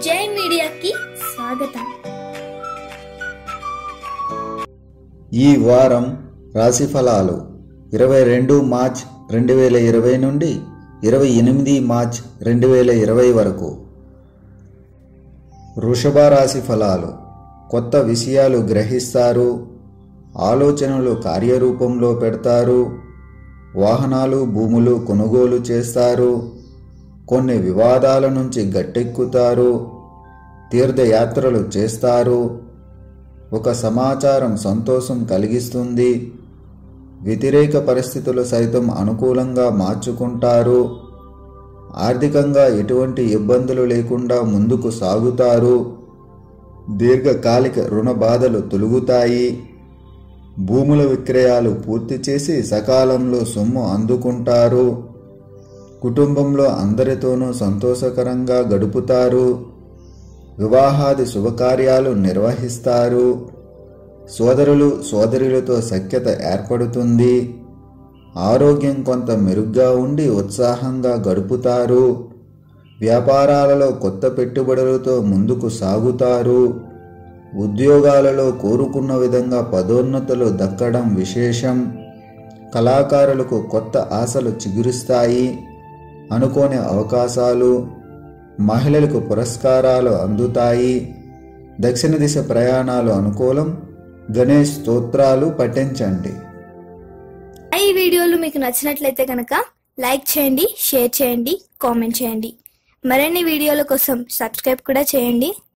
జై మీడియాకి స్వాగతం ఈ వారం రాశి ఫలాలు ఇరవై రెండు మార్చ్ రెండు వేల ఇరవై నుండి ఇరవై ఎనిమిది మార్చ్ రెండు వేల ఇరవై వరకు వృషభ రాశి ఫలాలు కొత్త విషయాలు గ్రహిస్తారు ఆలోచనలు కార్యరూపంలో పెడతారు వాహనాలు భూములు కొనుగోలు చేస్తారు కొన్ని వివాదాల నుంచి గట్టెక్కుతారు తీర్థయాత్రలు చేస్తారు ఒక సమాచారం సంతోషం కలిగిస్తుంది వ్యతిరేక పరిస్థితులు సైతం అనుకూలంగా మార్చుకుంటారు ఆర్థికంగా ఎటువంటి ఇబ్బందులు లేకుండా ముందుకు సాగుతారు దీర్ఘకాలిక రుణ బాధలు తొలుగుతాయి భూముల విక్రయాలు పూర్తి చేసి సకాలంలో సొమ్ము అందుకుంటారు కుటుంబంలో అందరితోనూ సంతోషకరంగా గడుపుతారు వివాహాది శుభకార్యాలు నిర్వహిస్తారు సోదరులు సోదరులతో సఖ్యత ఏర్పడుతుంది ఆరోగ్యం కొంత మెరుగ్గా ఉండి ఉత్సాహంగా గడుపుతారు వ్యాపారాలలో కొత్త పెట్టుబడులతో ముందుకు సాగుతారు ఉద్యోగాలలో కోరుకున్న విధంగా పదోన్నతులు దక్కడం విశేషం కళాకారులకు కొత్త ఆశలు చిగురిస్తాయి అనుకోని అవకాశాలు మహిళలకు పురస్కారాలు అందుతాయి దక్షిణ దిశ ప్రయాణాలు అనుకూలం గణేష్ స్తోత్రాలు పఠించండి ఈ వీడియోలు మీకు నచ్చినట్లయితే కనుక లైక్ చేయండి షేర్ చేయండి కామెంట్ చేయండి మరిన్ని వీడియోల కోసం సబ్స్క్రైబ్ కూడా చేయండి